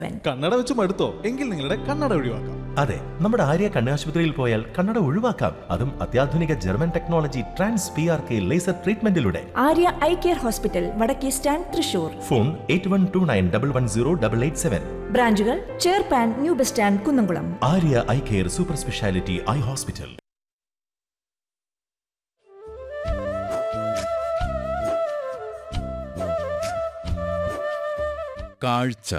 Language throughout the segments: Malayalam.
കണ്ണട വെച്ച് മടുത്തോ എങ്കിൽ നിങ്ങളുടെ കണ്ണട ഒഴിവാക്കാം അതെ നമ്മുടെ ആര്യ കണ്ണാശുപത്രിയിൽ പോയാൽ കണ്ണട ഒഴിവാക്കാം അതും അത്യാധുനിക German technology trans P R K laser ട്രീറ്റ്മെന്റിലൂടെ ആര്യ ഐ കെയർ ഹോസ്പിറ്റൽ വടക്കേ stand Thrissur phone eight one two nine double one zero double eight seven ബ്രാഞ്ചുകൾ ചേർപ്പാൻ new bus stand Kunnamkulam Arya eye care super speciality eye hospital കാഴ്ച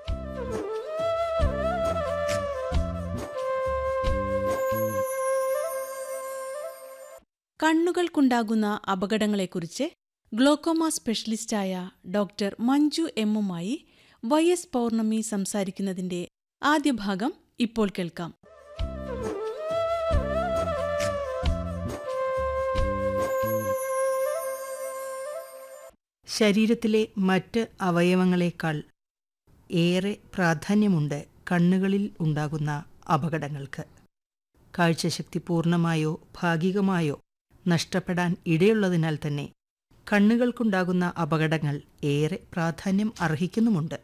കണ്ണുകൾക്കുണ്ടാകുന്ന അപകടങ്ങളെക്കുറിച്ച് ഗ്ലോക്കോമ സ്പെഷ്യലിസ്റ്റായ ഡോക്ടർ മഞ്ജു എമ്മുമായി വൈ എസ് പൗർണമി സംസാരിക്കുന്നതിന്റെ ആദ്യ ഭാഗം ഇപ്പോൾ കേൾക്കാം ശരീരത്തിലെ മറ്റ് അവയവങ്ങളെക്കാൾ ഏറെ പ്രാധാന്യമുണ്ട് കണ്ണുകളിൽ ഉണ്ടാകുന്ന അപകടങ്ങൾക്ക് കാഴ്ചശക്തി പൂർണ്ണമായോ ഭാഗികമായോ നഷ്ടപ്പെടാൻ ഇടയുള്ളതിനാൽ തന്നെ കണ്ണുകൾക്കുണ്ടാകുന്ന അപകടങ്ങൾ ഏറെ പ്രാധാന്യം അർഹിക്കുന്നുമുണ്ട്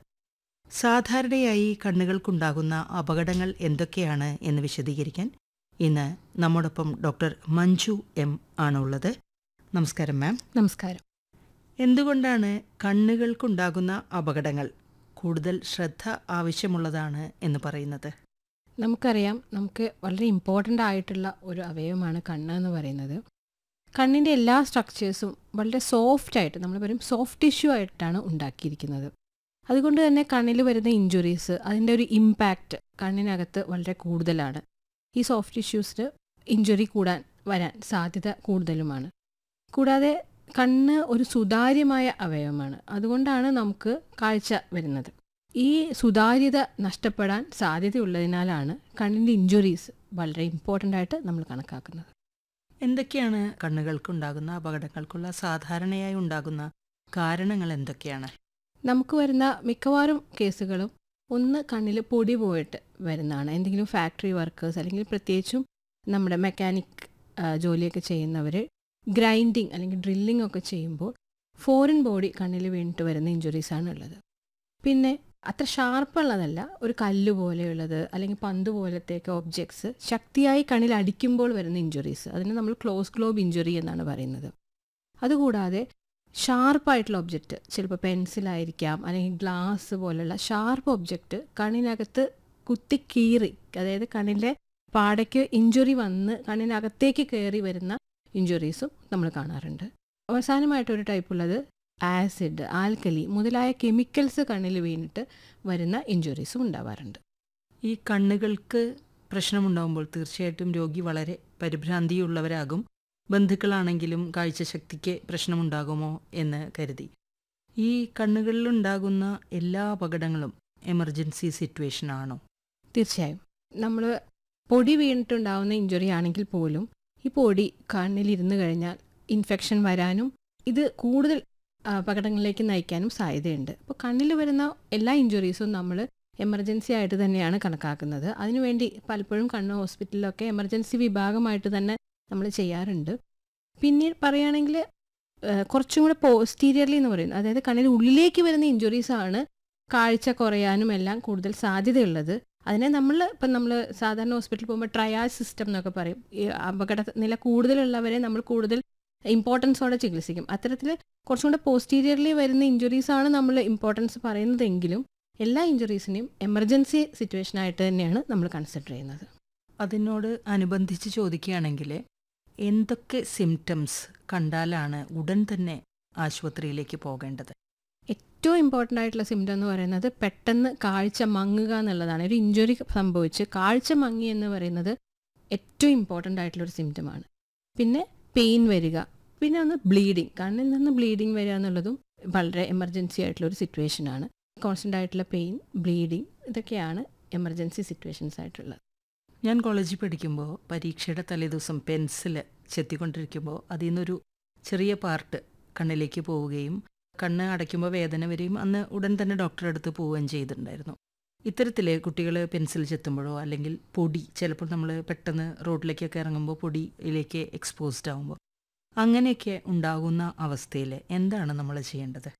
സാധാരണയായി കണ്ണുകൾക്കുണ്ടാകുന്ന അപകടങ്ങൾ എന്തൊക്കെയാണ് എന്ന് വിശദീകരിക്കാൻ ഇന്ന് നമ്മോടൊപ്പം ഡോക്ടർ മഞ്ജു എം ആണുള്ളത് നമസ്കാരം മാം നമസ്കാരം എന്തുകൊണ്ടാണ് കണ്ണുകൾക്കുണ്ടാകുന്ന അപകടങ്ങൾ കൂടുതൽ ശ്രദ്ധ ആവശ്യമുള്ളതാണ് എന്ന് പറയുന്നത് നമുക്കറിയാം നമുക്ക് വളരെ ഇമ്പോർട്ടൻ്റ് ആയിട്ടുള്ള ഒരു അവയവമാണ് കണ്ണ് എന്ന് പറയുന്നത് കണ്ണിൻ്റെ എല്ലാ സ്ട്രക്ചേഴ്സും വളരെ സോഫ്റ്റ് ആയിട്ട് നമ്മൾ പറയും സോഫ്റ്റ് ടിഷ്യൂ ആയിട്ടാണ് ഉണ്ടാക്കിയിരിക്കുന്നത് അതുകൊണ്ട് തന്നെ കണ്ണിൽ വരുന്ന ഇഞ്ചുറീസ് അതിൻ്റെ ഒരു ഇമ്പാക്റ്റ് കണ്ണിനകത്ത് വളരെ കൂടുതലാണ് ഈ സോഫ്റ്റ് ടിഷ്യൂസിന് ഇഞ്ചുറി കൂടാൻ വരാൻ സാധ്യത കൂടുതലുമാണ് കൂടാതെ കണ്ണ് ഒരു സുതാര്യമായ അവയവമാണ് അതുകൊണ്ടാണ് നമുക്ക് കാഴ്ച വരുന്നത് ഈ സുതാര്യത നഷ്ടപ്പെടാൻ സാധ്യതയുള്ളതിനാലാണ് കണ്ണിൻ്റെ ഇഞ്ചുറീസ് വളരെ ഇമ്പോർട്ടൻ്റ് ആയിട്ട് നമ്മൾ കണക്കാക്കുന്നത് എന്തൊക്കെയാണ് കണ്ണുകൾക്കുണ്ടാകുന്ന അപകടങ്ങൾക്കുള്ള സാധാരണയായി ഉണ്ടാകുന്ന കാരണങ്ങൾ എന്തൊക്കെയാണ് നമുക്ക് വരുന്ന മിക്കവാറും കേസുകളും ഒന്ന് കണ്ണിൽ പൊടി പോയിട്ട് വരുന്നതാണ് എന്തെങ്കിലും ഫാക്ടറി വർക്കേഴ്സ് അല്ലെങ്കിൽ പ്രത്യേകിച്ചും നമ്മുടെ മെക്കാനിക് ജോലിയൊക്കെ ചെയ്യുന്നവർ ഗ്രൈൻഡിങ് അല്ലെങ്കിൽ ഡ്രില്ലിംഗ് ഒക്കെ ചെയ്യുമ്പോൾ ഫോറിൻ ബോഡി കണ്ണിൽ വീണിട്ട് വരുന്ന ഇഞ്ചുറീസാണ് ഉള്ളത് പിന്നെ അത്ര ഷാർപ്പുള്ളതല്ല ഒരു കല്ല് പോലെയുള്ളത് അല്ലെങ്കിൽ പന്ത് പോലത്തെയൊക്കെ ഒബ്ജക്ട്സ് ശക്തിയായി കണ്ണിൽ അടിക്കുമ്പോൾ വരുന്ന ഇഞ്ചുറീസ് അതിന് നമ്മൾ ക്ലോസ് ഗ്ലോബ് ഇഞ്ചുറി എന്നാണ് പറയുന്നത് അതുകൂടാതെ ഷാർപ്പായിട്ടുള്ള ഒബ്ജക്റ്റ് ചിലപ്പോൾ പെൻസിലായിരിക്കാം അല്ലെങ്കിൽ ഗ്ലാസ് പോലുള്ള ഷാർപ്പ് ഒബ്ജക്റ്റ് കണ്ണിനകത്ത് കുത്തി കീറി അതായത് കണ്ണിൻ്റെ പാടയ്ക്ക് ഇഞ്ചുറി വന്ന് കണ്ണിനകത്തേക്ക് കയറി വരുന്ന ഇഞ്ചുറീസും നമ്മൾ കാണാറുണ്ട് അവസാനമായിട്ടൊരു ടൈപ്പ് ഉള്ളത് ആസിഡ് ആൽക്കലി മുതലായ കെമിക്കൽസ് കണ്ണിൽ വീണിട്ട് വരുന്ന ഇഞ്ചുറീസും ഉണ്ടാവാറുണ്ട് ഈ കണ്ണുകൾക്ക് പ്രശ്നമുണ്ടാകുമ്പോൾ തീർച്ചയായിട്ടും രോഗി വളരെ പരിഭ്രാന്തിയുള്ളവരാകും ബന്ധുക്കളാണെങ്കിലും കാഴ്ചശക്തിക്ക് പ്രശ്നമുണ്ടാകുമോ എന്ന് കരുതി ഈ കണ്ണുകളിലുണ്ടാകുന്ന എല്ലാ അപകടങ്ങളും എമർജൻസി സിറ്റുവേഷൻ ആണോ തീർച്ചയായും നമ്മൾ പൊടി വീണിട്ടുണ്ടാവുന്ന ഇഞ്ചുറി ആണെങ്കിൽ പോലും ഈ പൊടി കണ്ണിലിരുന്ന് കഴിഞ്ഞാൽ ഇൻഫെക്ഷൻ വരാനും ഇത് കൂടുതൽ അപകടങ്ങളിലേക്ക് നയിക്കാനും സാധ്യതയുണ്ട് അപ്പോൾ കണ്ണിൽ വരുന്ന എല്ലാ ഇഞ്ചുറീസും നമ്മൾ എമർജൻസി ആയിട്ട് തന്നെയാണ് കണക്കാക്കുന്നത് അതിനുവേണ്ടി പലപ്പോഴും കണ്ണ് ഹോസ്പിറ്റലിലൊക്കെ എമർജൻസി വിഭാഗമായിട്ട് തന്നെ നമ്മൾ ചെയ്യാറുണ്ട് പിന്നീട് പറയുകയാണെങ്കിൽ കുറച്ചും കൂടെ പോസ്റ്റീരിയർലി എന്ന് പറയുന്നത് അതായത് കണ്ണിന് ഉള്ളിലേക്ക് വരുന്ന ഇഞ്ചുറീസ് ആണ് കാഴ്ച കുറയാനും എല്ലാം കൂടുതൽ സാധ്യതയുള്ളത് അതിനെ നമ്മൾ ഇപ്പം നമ്മൾ സാധാരണ ഹോസ്പിറ്റലിൽ പോകുമ്പോൾ ട്രയാസ് സിസ്റ്റം എന്നൊക്കെ പറയും ഈ അപകട നില കൂടുതലുള്ളവരെ നമ്മൾ കൂടുതൽ ഇമ്പോർട്ടൻസോടെ ചികിത്സിക്കും അത്തരത്തിൽ കുറച്ചും കൂടെ പോസ്റ്റീരിയർലി വരുന്ന ഇഞ്ചുറീസ് ആണ് നമ്മൾ ഇമ്പോർട്ടൻസ് പറയുന്നതെങ്കിലും എല്ലാ ഇഞ്ചുറീസിനെയും എമർജൻസി സിറ്റുവേഷൻ ആയിട്ട് തന്നെയാണ് നമ്മൾ കൺസിഡർ ചെയ്യുന്നത് അതിനോട് അനുബന്ധിച്ച് ചോദിക്കുകയാണെങ്കിൽ എന്തൊക്കെ സിംറ്റംസ് കണ്ടാലാണ് ഉടൻ തന്നെ ആശുപത്രിയിലേക്ക് പോകേണ്ടത് ഏറ്റവും ഇമ്പോർട്ടൻ്റ് ആയിട്ടുള്ള സിംറ്റം എന്ന് പറയുന്നത് പെട്ടെന്ന് കാഴ്ച മങ്ങുക എന്നുള്ളതാണ് ഒരു ഇഞ്ചുറി സംഭവിച്ച് കാഴ്ച മങ്ങി എന്ന് പറയുന്നത് ഏറ്റവും ഇമ്പോർട്ടൻ്റ് ആയിട്ടുള്ള ഒരു സിംറ്റമാണ് പിന്നെ പെയിൻ വരിക പിന്നെ ഒന്ന് ബ്ലീഡിങ് കണ്ണിൽ നിന്ന് ബ്ലീഡിങ് വരിക എന്നുള്ളതും വളരെ എമർജൻസി ആയിട്ടുള്ള ഒരു സിറ്റുവേഷനാണ് കോൺസ്റ്റൻ്റ് ആയിട്ടുള്ള പെയിൻ ബ്ലീഡിങ് ഇതൊക്കെയാണ് എമർജൻസി സിറ്റുവേഷൻസ് ആയിട്ടുള്ളത് ഞാൻ കോളേജിൽ പഠിക്കുമ്പോൾ പരീക്ഷയുടെ തലേദിവസം പെൻസിൽ ചെത്തിക്കൊണ്ടിരിക്കുമ്പോൾ അതിൽ നിന്നൊരു ചെറിയ പാർട്ട് കണ്ണിലേക്ക് പോവുകയും കണ്ണ് അടയ്ക്കുമ്പോൾ വേദന വരികയും അന്ന് ഉടൻ തന്നെ ഡോക്ടറെ അടുത്ത് പോവുകയും ചെയ്തിട്ടുണ്ടായിരുന്നു ഇത്തരത്തിൽ കുട്ടികൾ പെൻസിൽ ചെത്തുമ്പോഴോ അല്ലെങ്കിൽ പൊടി ചിലപ്പോൾ നമ്മൾ പെട്ടെന്ന് റോഡിലേക്കൊക്കെ ഇറങ്ങുമ്പോൾ പൊടിയിലേക്ക് എക്സ്പോസ്ഡ് ആകുമ്പോൾ അങ്ങനെയൊക്കെ ഉണ്ടാകുന്ന അവസ്ഥയിൽ എന്താണ് നമ്മൾ ചെയ്യേണ്ടത്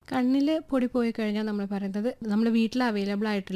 കണ്ണിൽ പൊടി പോയി കഴിഞ്ഞാൽ നമ്മൾ പറയുന്നത് നമ്മൾ വീട്ടിൽ അവൈലബിൾ ആയിട്ടുള്ള